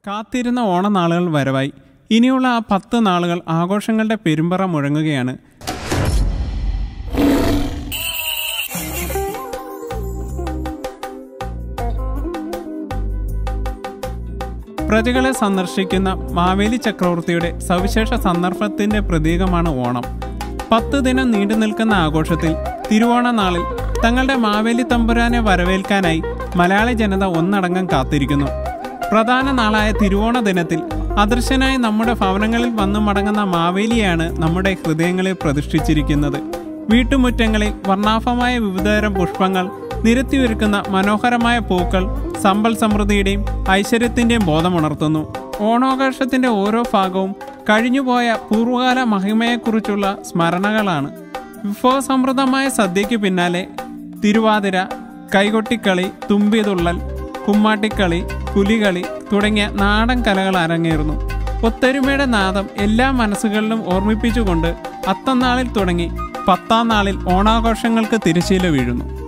കാത്തിരുന്ന ഓണനാളുകൾ വരവായി ഇനിയുള്ള ആ പത്ത് നാളുകൾ ആഘോഷങ്ങളുടെ പെരുമ്പറ മുഴങ്ങുകയാണ് പ്രജകളെ സന്ദർശിക്കുന്ന മാവേലി ചക്രവർത്തിയുടെ സവിശേഷ സന്ദർഭത്തിന്റെ പ്രതീകമാണ് ഓണം പത്ത് ദിനം നീണ്ടു നിൽക്കുന്ന ആഘോഷത്തിൽ തിരുവോണ നാളിൽ തങ്ങളുടെ മാവേലി തമ്പുരാനെ വരവേൽക്കാനായി മലയാളി ജനത ഒന്നടങ്കം കാത്തിരിക്കുന്നു പ്രധാന നാളായ തിരുവോണ ദിനത്തിൽ അദൃശ്യനായി നമ്മുടെ ഭവനങ്ങളിൽ വന്നു മടങ്ങുന്ന മാവേലിയാണ് നമ്മുടെ ഹൃദയങ്ങളിൽ പ്രതിഷ്ഠിച്ചിരിക്കുന്നത് വീട്ടുമുറ്റങ്ങളിൽ വർണ്ണാഭമായ വിവിധതരം പുഷ്പങ്ങൾ നിരത്തിയൊരുക്കുന്ന മനോഹരമായ പൂക്കൾ സമ്പൽ സമൃദ്ധിയുടെയും ഐശ്വര്യത്തിന്റെയും ബോധമുണർത്തുന്നു ഓണാഘോഷത്തിന്റെ ഓരോ ഭാഗവും കഴിഞ്ഞുപോയ പൂർവ്വകാല മഹിമയെക്കുറിച്ചുള്ള സ്മരണകളാണ് വിഭവസമൃദ്ധമായ സദ്യയ്ക്ക് പിന്നാലെ തിരുവാതിര കൈകൊട്ടിക്കളി തുമ്പിതുള്ളൽ കുമ്മാട്ടിക്കളി പുലികളി തുടങ്ങിയ നാടൻ കലകൾ അരങ്ങേറുന്നു ഒത്തൊരുമയുടെ നാദം എല്ലാ മനസ്സുകളിലും ഓർമ്മിപ്പിച്ചുകൊണ്ട് അത്തം നാളിൽ തുടങ്ങി പത്താം നാളിൽ ഓണാഘോഷങ്ങൾക്ക് തിരശ്ശീല വീഴുന്നു